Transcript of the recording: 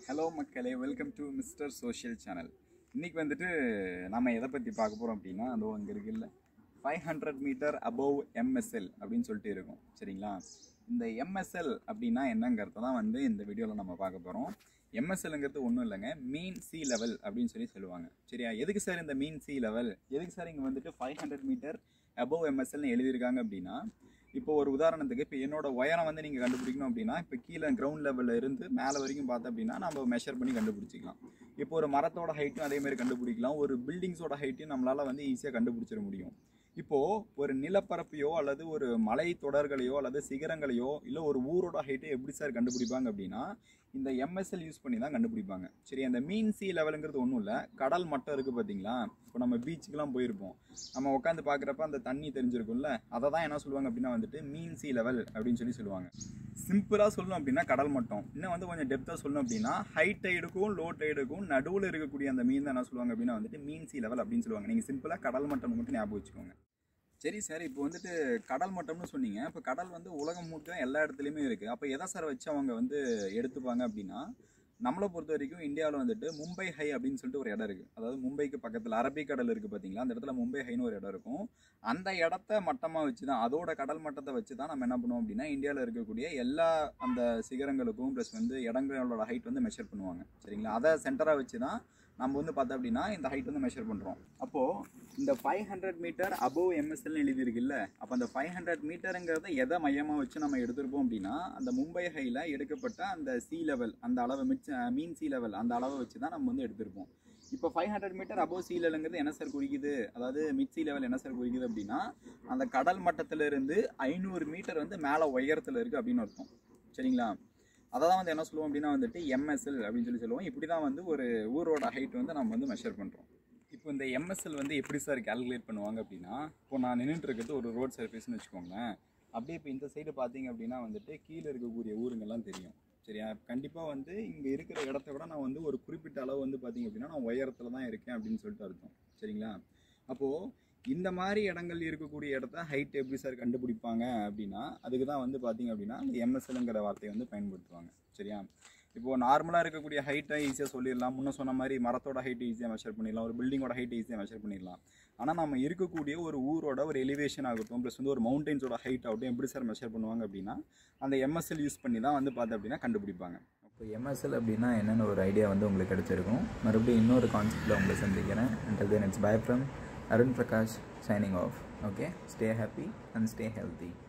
hello மக்களே welcome to mister social channel இன்னைக்கு வந்துட்டு நம்ம எதை பற்றி பார்க்க போகிறோம் அப்படின்னா அதோ அங்கே இருக்குல்ல five hundred metre above MSL அப்படின்னு சொல்லிட்டு இருக்கும் சரிங்களா இந்த எம்எஸ்எல் அப்படின்னா என்னங்கிறத தான் வந்து இந்த வீடியோவில் நம்ம பார்க்க போகிறோம் எம்எஸ்எல்ங்கிறது ஒன்றும் இல்லைங்க மீன் சி லெவல் அப்படின்னு சொல்லி சொல்லுவாங்க சரியா எதுக்கு சார் இந்த மீன் சி லெவல் எதுக்கு சார் இங்கே வந்துட்டு ஃபைவ் ஹண்ட்ரட் மீட்டர் அபவ் எம்எஸ்எல்னு எழுதியிருக்காங்க அப்படின்னா இப்போ ஒரு உதாரணத்துக்கு இப்போ என்னோட உயரம் வந்து நீங்கள் கண்டுபிடிக்கணும் அப்படின்னா இப்போ கீழே கிரவுண்ட் லெவலில் இருந்து மேலே வரைக்கும் பார்த்தோம் அப்படின்னா நம்ம மெஷர் பண்ணி கண்டுபிடிச்சிக்கலாம் இப்போ ஒரு மரத்தோட ஹைட்டும் அதே மாதிரி கண்டுபிடிக்கலாம் ஒரு பில்டிங்ஸோட ஹைட்டையும் நம்மளால் வந்து ஈஸியாக கண்டுபிடிச்சிட முடியும் இப்போது ஒரு நிலப்பரப்பையோ அல்லது ஒரு மலை தொடர்களையோ அல்லது சிகரங்களையோ இல்லை ஒரு ஊரோட ஹைட்டை எப்படி சார் கண்டுபிடிப்பாங்க அப்படின்னா இந்த எம்எஸ்எல் யூஸ் பண்ணி தான் கண்டுபிடிப்பாங்க சரி அந்த மீன் சி லெவலுங்கிறது ஒன்றும் இல்லை கடல் மட்டம் இருக்குது பார்த்தீங்களா இப்போ நம்ம பீச்சுக்கெலாம் போயிருப்போம் நம்ம உட்காந்து பார்க்குறப்ப அந்த தண்ணி தெரிஞ்சிருக்கும்ல அதை தான் என்ன சொல்லுவாங்க அப்படின்னா வந்துட்டு மீன் சி லெவல் அப்படின்னு சொல்லி சொல்லுவாங்க சிம்பிளாக சொல்லணும் அப்படின்னா கடல் மட்டம் இன்னும் வந்து கொஞ்சம் டெப்த்தாக சொல்லணும் அப்படின்னா ஹை டைடுக்கும் லோ டைடுக்கும் நடுவில் இருக்கக்கூடிய அந்த மீன் தான் என்ன சொல்லுவாங்க அப்படின்னா வந்துட்டு மீன் சி லெவல் அப்படின்னு சொல்லுவாங்க நீங்கள் சிம்பிளாக கடல் மட்டம் மட்டும் ஞாபகம் வச்சுக்கோங்க சரி சார் இப்போ வந்துட்டு கடல் மட்டம்னு சொன்னீங்க இப்போ கடல் வந்து உலகம் முழுக்க எல்லா இடத்துலையுமே இருக்குது அப்போ எதை சார் வச்சு அவங்க வந்து எடுத்துப்பாங்க அப்படின்னா நம்மளை பொறுத்த வரைக்கும் இந்தியாவில் வந்துட்டு மும்பை ஹை அப்படின்னு சொல்லிட்டு ஒரு இடம் இருக்குது அதாவது மும்பைக்கு பக்கத்தில் அரபிக்கடல் இருக்குது பார்த்தீங்களா அந்த இடத்துல மும்பை ஹைன்னு ஒரு இடம் இருக்கும் அந்த இடத்த மட்டமாக வச்சு தான் அதோட கடல் மட்டத்தை வச்சு தான் நம்ம என்ன பண்ணுவோம் அப்படின்னா இந்தியாவில் இருக்கக்கூடிய எல்லா அந்த சிகரங்களுக்கும் ப்ளஸ் வந்து இடங்களோட ஹைட் வந்து மெஷர் பண்ணுவாங்க சரிங்களா அதை சென்டராக வச்சு தான் நம்ம வந்து பார்த்தோம் அப்படின்னா இந்த ஹைட் வந்து மெஷர் பண்ணுறோம் அப்போது இந்த ஃபைவ் ஹண்ட்ரட் மீட்டர் அபோவ் எம்எஸ்எல்னு எழுதியிருக்குல்ல அப்போ அந்த ஃபைவ் ஹண்ட்ரட் மீட்டருங்கிறத எதை மையமாக வச்சு நம்ம எடுத்திருப்போம் அப்படின்னா அந்த மும்பை ஹையில் எடுக்கப்பட்ட அந்த சி லெவல் அந்த அளவு மிச்ச மீன் சி லெவல் அந்த அளவை வச்சு தான் நம்ம வந்து எடுத்திருப்போம் இப்போ five hundred metre above sea லெவலுங்கிறது என்ன சார் குறிக்குது அதாவது மிட் சி லெவல் என்ன சார் குறிக்குது அப்படின்னா அந்த கடல் மட்டத்திலிருந்து ஐநூறு மீட்டர் வந்து மேலே உயரத்தில் இருக்குது அப்படின்னு அர்த்தம் சரிங்களா அதை தான் வந்து என்ன சொல்லுவோம் அப்படின்னா வந்துட்டு எம்எஸ்எல் அப்படின்னு சொல்லி சொல்லுவோம் இப்படி தான் வந்து ஒரு ஊரோட ஹைட் வந்து நம்ம வந்து மெஷர் பண்ணுறோம் இப்போ இந்த எம்எஸ்எல் வந்து எப்படி சார் கால்குலேட் பண்ணுவாங்க அப்படின்னா இப்போ நான் நின்றுட்டு இருக்கிறது ஒரு ரோட் சர்ஃபேஸ்னு வச்சுக்கோங்களேன் அப்படியே இப்போ இந்த சைடு பார்த்தீங்க அப்படின்னா வந்துட்டு கீழே இருக்கக்கூடிய ஊருங்கெல்லாம் தெரியும் சரியா கண்டிப்பாக வந்து இங்கே இருக்கிற இடத்த விட நான் வந்து ஒரு குறிப்பிட்ட அளவு வந்து பார்த்தீங்க அப்படின்னா நான் உயரத்தில் தான் இருக்கேன் அப்படின்னு சொல்லிட்டு அர்த்தம் சரிங்களா அப்போது இந்த மாதிரி இடங்கள் இருக்கக்கூடிய இடத்த ஹைட் எப்படி சார் கண்டுபிடிப்பாங்க அப்படின்னா அதுக்கு தான் வந்து பார்த்தீங்க அப்படின்னா அந்த எம்எஸ்எல்ங்கிற வார்த்தையை வந்து பயன்படுத்துவாங்க சரியா இப்போது நார்மலாக இருக்கக்கூடிய ஹைட்டை ஈஸியாக சொல்லிடலாம் முன்ன சொன்ன மாதிரி மரத்தோட ஹைட் ஈஸியாக மெஷர் பண்ணிடலாம் ஒரு பில்டிங்கோட ஹைட் ஈஸியாக மெஷர் பண்ணிடலாம் ஆனால் நம்ம இருக்கக்கூடிய ஒரு ஊரோட ஒரு எலிவேஷன் ஆகட்டும் ப்ளஸ் வந்து ஒரு மவுண்டன்ஸோட ஹைட் ஆகட்டும் எப்படி சார் மெஷர் பண்ணுவாங்க அப்படின்னா அந்த எம்எஸ்எல் யூஸ் பண்ணி தான் வந்து பார்த்தோம் அப்படின்னா கண்டுபிடிப்பாங்க இப்போ எம்எஸ்எல் அப்படின்னா என்னென்னு ஒரு ஐடியா வந்து உங்களுக்கு கிடச்சிருக்கும் மறுபடியும் இன்னொரு கான்செப்டில் உங்களை சந்திக்கிறேன் until then it's bye from Arun Prakash signing off okay stay happy and stay healthy